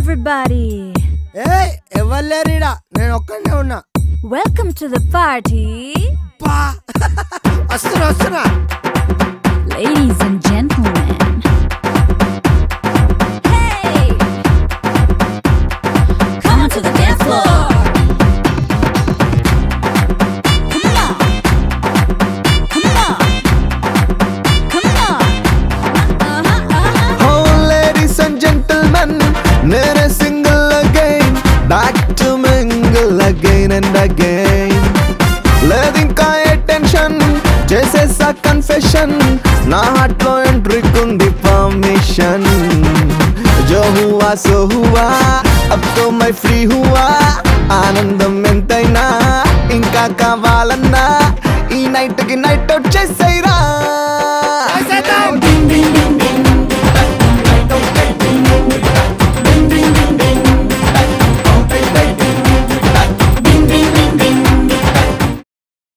everybody. ఏ ఎవరు లేరీడా నేను ఒక్కనే ఉన్నా Welcome to the party. పా వస్తున్నా వస్తున్నా Ladies and gentlemen. Hey! Come on to the dance floor. Come on. Come on. Come on. Uh-huh, uh-huh. Oh, ladies and gentlemen, నేనే single again back to mingle again and again లేదు ఇంకా ఏ tension చేసేసా confession నా heart లో ఎంట్రీకుంది permission జో హువా so హువా అబ్ తో మై ఫ్రీ హువా ఆనందం ఎంతైనా ఇంకా కావాలన్నా ఈ నైట్ కి నైట్ అవుట్ చేసేరా